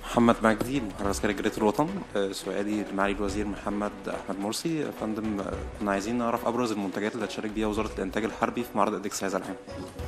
محمد مجدي محرر عسكري جريدة الوطن آه، سؤالي لمعالي الوزير محمد أحمد مرسي يا فندم آه، كنا عايزين نعرف أبرز المنتجات اللي هتشارك بيها وزارة الإنتاج الحربي في معرض إدكس هذا العام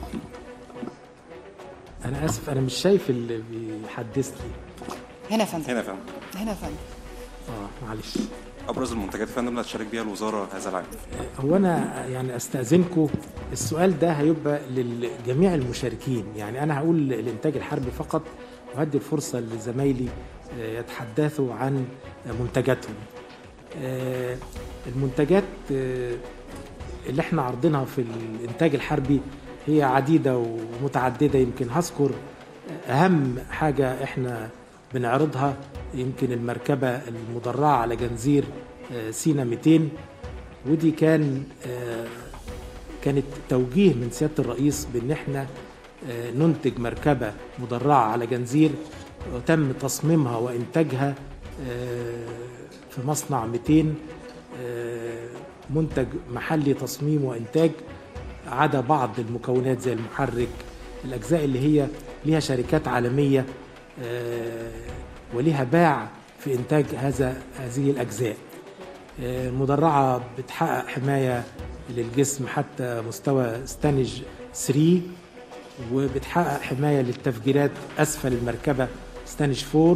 انا اسف انا مش شايف اللي بيحدث لي هنا يا فندم هنا يا فندم هنا يا فندم اه معلش أبرز المنتجات يا فندم اللي هتشارك بيها الوزارة هذا العام هو انا يعني استاذنكم السؤال ده هيبقى لجميع المشاركين يعني انا هقول الانتاج الحربي فقط وهدي الفرصه لزمايلي آه، يتحدثوا عن منتجاتهم آه، المنتجات آه، اللي احنا عارضينها في الانتاج الحربي هي عديده ومتعدده يمكن هذكر اهم حاجه احنا بنعرضها يمكن المركبه المدرعه على جنزير آه، سينا 200 ودي كان آه، كانت توجيه من سياده الرئيس بان احنا آه، ننتج مركبه مدرعه على جنزير وتم تصميمها وانتاجها آه، في مصنع 200 آه، منتج محلي تصميم وانتاج عدا بعض المكونات زي المحرك الاجزاء اللي هي ليها شركات عالميه آه، وليها باع في انتاج هذا هذه الاجزاء آه، المدرعه بتحقق حمايه للجسم حتى مستوى ستانج 3 وبتحقق حمايه للتفجيرات اسفل المركبه ستانج 4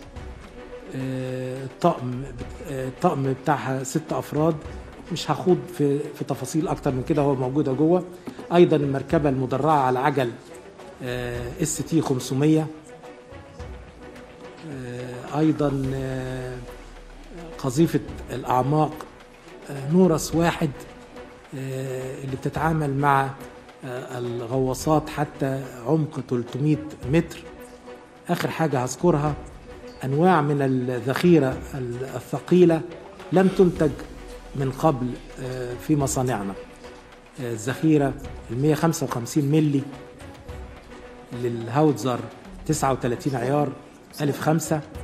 آه، الطقم آه، الطقم بتاعها ست افراد مش هخوض في في تفاصيل اكتر من كده هو موجوده جوه ايضا المركبه المدرعه على عجل اس تي 500 آه، ايضا آه، قذيفه الاعماق آه، نورس واحد آه، اللي بتتعامل مع آه، الغواصات حتى عمق 300 متر اخر حاجه هذكرها انواع من الذخيره الثقيله لم تنتج من قبل آه، في مصانعنا آه، الذخيره ال 155 ملي للهاوتزر 39 عيار ألف خمسة